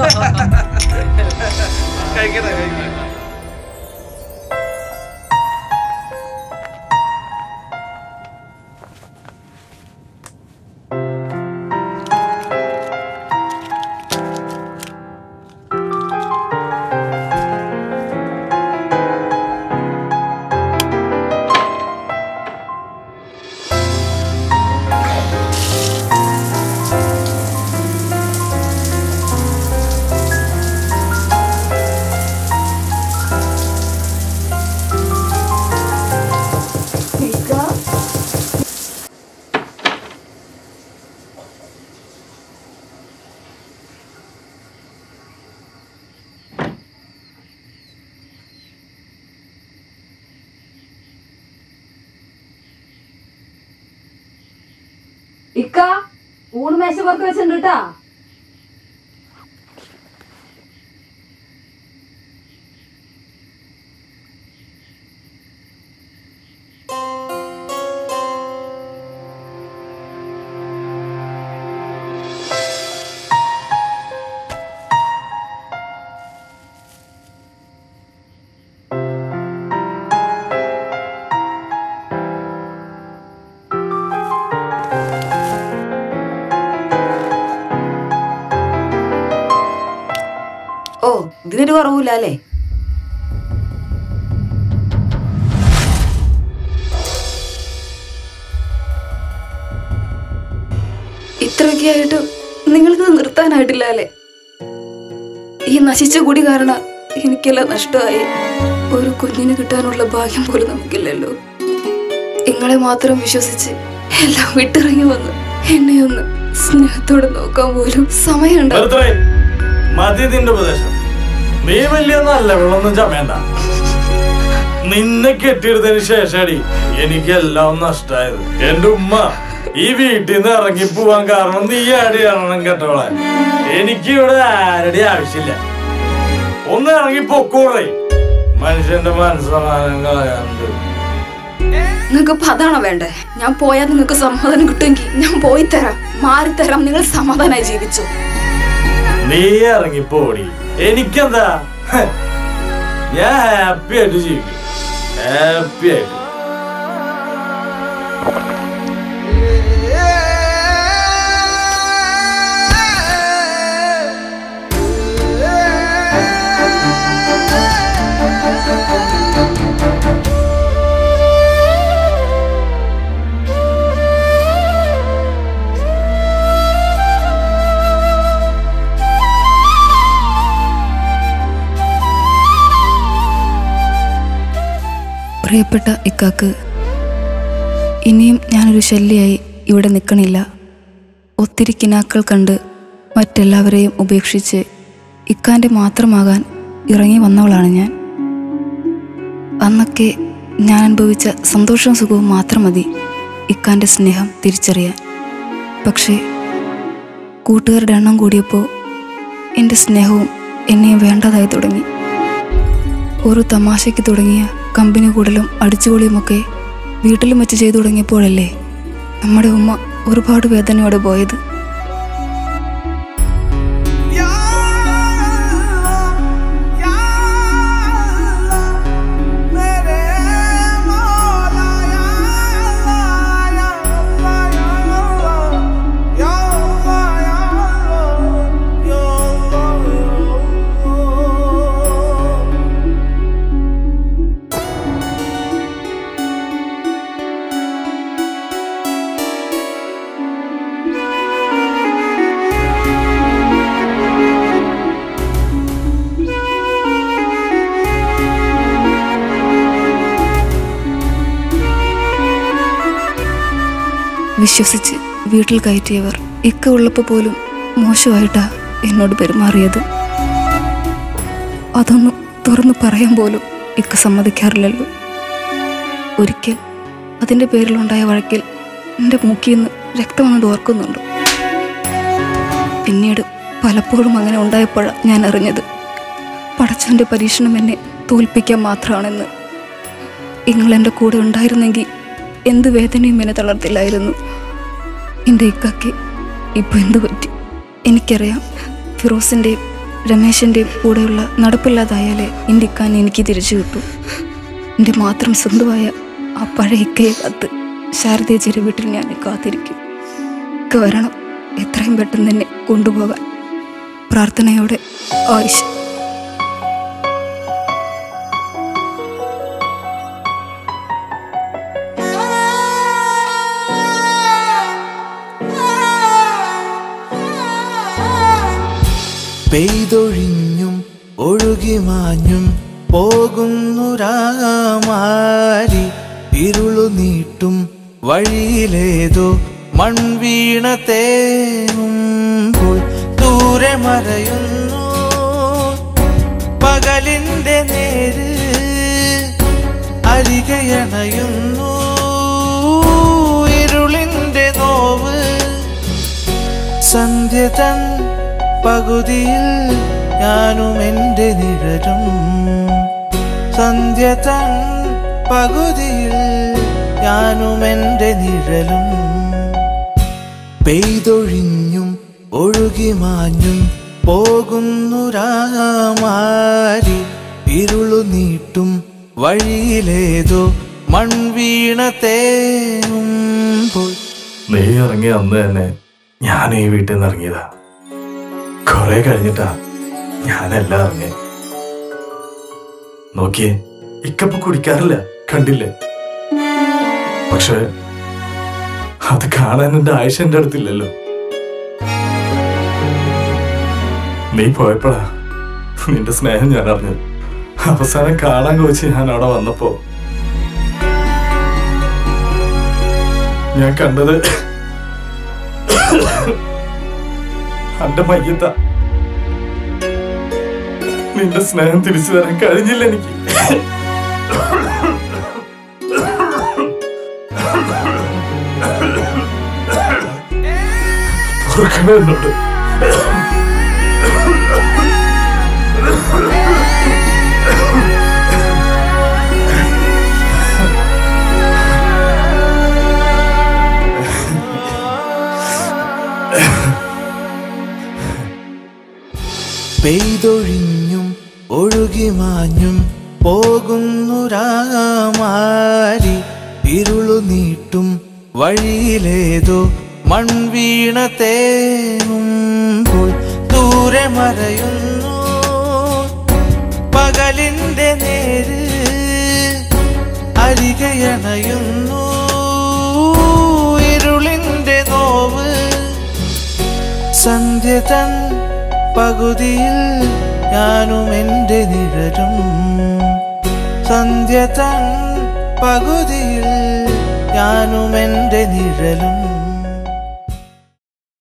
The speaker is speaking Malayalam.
കഴിക്കട്ടെ കഴിക്കട്ടെ ഇക്ക ഊണ് മേശപ്പുറത്ത് വെച്ചിട്ടുണ്ട് കേട്ടാ ഓ ഇതിനൊരു കുറവില്ല അല്ലേ ഇത്രയൊക്കെ ആയിട്ട് നിങ്ങൾക്ക് നിർത്താനായിട്ടില്ല അല്ലേ ഈ നശിച്ച കുടി കാരണം എനിക്കെല്ലാം നഷ്ടമായി ഒരു കുഞ്ഞിന് കിട്ടാനുള്ള ഭാഗ്യം പോലും നമുക്കില്ലല്ലോ നിങ്ങളെ മാത്രം വിശ്വസിച്ച് എല്ലാം വിട്ടിറങ്ങി വന്ന് എന്നെ ഒന്ന് സ്നേഹത്തോടെ നോക്കാൻ പോലും സമയമുണ്ടോ നിർത്തണേ. മതി നിന്റെ ഉപദേശം നീ വലിയ നല്ല വെള്ളമൊന്നും ചമയണ്ട നിന്നെ കെട്ടിയെടുത്തതിന് ശേഷടി എനിക്കെല്ലാം നഷ്ടായത് എന്റെ ഉമ്മ ഈ വീട്ടിൽ നിന്ന് ഇറങ്ങി പോവാൻ കാരണം നീ ആടി ഇറങ്ങണം കേട്ടോളെ എനിക്ക് ഇവിടെ ആരുടെ ആവശ്യമില്ല ഒന്ന് ഇറങ്ങി പൊക്കോളേ മനുഷ്യന്റെ മനസ്സമാനം കളയാണ്ട് നിങ്ങൾക്ക് ഇപ്പൊ അതാണോ വേണ്ടേ ഞാൻ പോയാൽ നിങ്ങൾക്ക് സമാധാനം കിട്ടുമെങ്കിൽ ഞാൻ പോയി തരാം മാറിത്തരാം നിങ്ങൾ സമാധാനമായി ജീവിച്ചു നീ ഇറങ്ങി പോടി എനിക്കെന്താ ഹ്. ഞാൻ ഹാപ്പി ആയിട്ട് ജീവിക്കും ഹാപ്പി ആയിട്ട് പ്രിയപ്പെട്ട ഇക്കാക്ക് ഇനിയും ഞാനൊരു ശല്യമായി ഇവിടെ നിൽക്കണില്ല ഒത്തിരി കിനാക്കൾ കണ്ട് മറ്റെല്ലാവരെയും ഉപേക്ഷിച്ച് ഇക്കാൻ്റെ മാത്രമാകാൻ ഇറങ്ങി വന്നവളാണ് ഞാൻ അന്നൊക്കെ ഞാൻ അനുഭവിച്ച സന്തോഷവും സുഖവും മാത്രം മതി ഇക്കാൻ്റെ സ്നേഹം തിരിച്ചറിയാൻ പക്ഷേ കൂട്ടുകാരുടെ എണ്ണം കൂടിയപ്പോൾ എൻ്റെ സ്നേഹവും എന്നെയും വേണ്ടതായി തുടങ്ങി ഒരു തമാശയ്ക്ക് തുടങ്ങിയ കമ്പനി കൂടലും അടിച്ചുപൊളിയുമൊക്കെ വീട്ടിലും വെച്ച് ചെയ്തു തുടങ്ങിയപ്പോഴല്ലേ നമ്മുടെ ഉമ്മ ഒരുപാട് വേദനയോടെ പോയത് വിശ്വസിച്ച് വീട്ടിൽ കയറ്റിയവർ ഇക്ക ഉള്ളപ്പോൾ പോലും മോശമായിട്ടാ എന്നോട് പെരുമാറിയത് അതൊന്നും തുറന്നു പറയാൻ പോലും ഇക്ക സമ്മതിക്കാറില്ലല്ലോ ഒരിക്കൽ അതിൻ്റെ പേരിലുണ്ടായ വഴക്കിൽ എൻ്റെ മൂക്കിന്ന് രക്തം വന്നത് ഓർക്കുന്നുണ്ട് പിന്നീട് പലപ്പോഴും അങ്ങനെ ഉണ്ടായപ്പോഴാണ് ഞാൻ അറിഞ്ഞത് പടച്ചവൻ്റെ പരീക്ഷണം എന്നെ തോൽപ്പിക്കാൻ മാത്രമാണെന്ന് നിങ്ങൾ എൻ്റെ കൂടെ ഉണ്ടായിരുന്നെങ്കിൽ എന്ത് വേദനയും എന്നെ തളർത്തില്ലായിരുന്നു എൻ്റെ ഇക്കാക്ക് ഇപ്പോൾ എന്ത് പറ്റി എനിക്കറിയാം ഫിറോസിൻ്റെയും രമേശൻ്റെയും കൂടെയുള്ള നടപ്പില്ലാതായാലേ എൻ്റെ ഇക്കാൻ എനിക്ക് തിരിച്ചു കിട്ടൂ എൻ്റെ മാത്രം സ്വന്തമായ ആ പഴയ ഇക്കയെ കാത്ത് ശാരദേച്ചിയുടെ വീട്ടിൽ ഞാൻ കാത്തിരിക്കും ഇക്ക വരണം എത്രയും പെട്ടെന്ന് എന്നെ കൊണ്ടുപോകാൻ പ്രാർത്ഥനയോടെ ആയിഷ പെയ്തൊഴിഞ്ഞും ഒഴുകി മാഞ്ഞും പോകുന്നു രാമാരി ഇരുളു നീട്ടും വഴിയിലേതോ മൺവീണ തേങ്ങുമ്പോൾ ദൂരെ മറയുന്നു പകലിന്റെ നേര് അരികയണയുന്നു ഇരുളിന്റെ നോവ് സന്ധ്യ തൻ പകുതിയിൽ ഞാനും എൻ്റെ നിഴലും സന്ധ്യ തൻ പകുതിയിൽ ഞാനും എൻ്റെ നിഴലും പെയ്തൊഴിഞ്ഞും ഒഴുകി മാഞ്ഞും പോകുന്നു രാമാരി ഇരുളു നീട്ടും വഴിയിലേതോ മൺവീണ തേങ്ങുമ്പോൾ നീ ഇറങ്ങിയ അന്ന് തന്നെ ഞാൻ ഈ വീട്ടിൽ നിന്ന് ഇറങ്ങിയതാ കൊറേ കഴിഞ്ഞിട്ടാ ഞാനെല്ലാം ഇറങ്ങി നോക്കിയേ ഇക്കപ്പ് കുടിക്കാറില്ല കണ്ടില്ലേ പക്ഷെ അത് കാണാൻ എന്റെ ആയുഷ എന്റെ അടുത്തില്ലല്ലോ നീ പോയപ്പോഴാ നിന്റെ സ്നേഹം ഞാൻ അറിഞ്ഞു അവസാനം കാണാൻ കോച്ച് ഞാൻ അവിടെ വന്നപ്പോ ഞാൻ കണ്ടത് അന്റെ മയ്യത്ത നിന്റെ സ്നേഹം തിരിച്ചു തരാൻ കഴിഞ്ഞില്ല എനിക്ക് പൊറുക്കണേ എന്നോട് പെയ്തൊഴിഞ്ഞും ഒഴുകി മാഞ്ഞും പോകുന്നു രാമാരി ഇരുളു നീട്ടും വഴിയിലേതോ മൺവീണ തേങ്ങുമ്പോൾ ദൂരെ മറയുന്നു പകലിന്റെ നേര് അരികയണയുന്നു ഇരുളിന്റെ നോവ് സന്ധ്യ തൻ പകുതിയിൽ ഞാനും എൻ്റെ നിഴലും സന്ധ്യ തൻ പകുതിയിൽ ഞാനും എൻ്റെ നിഴലും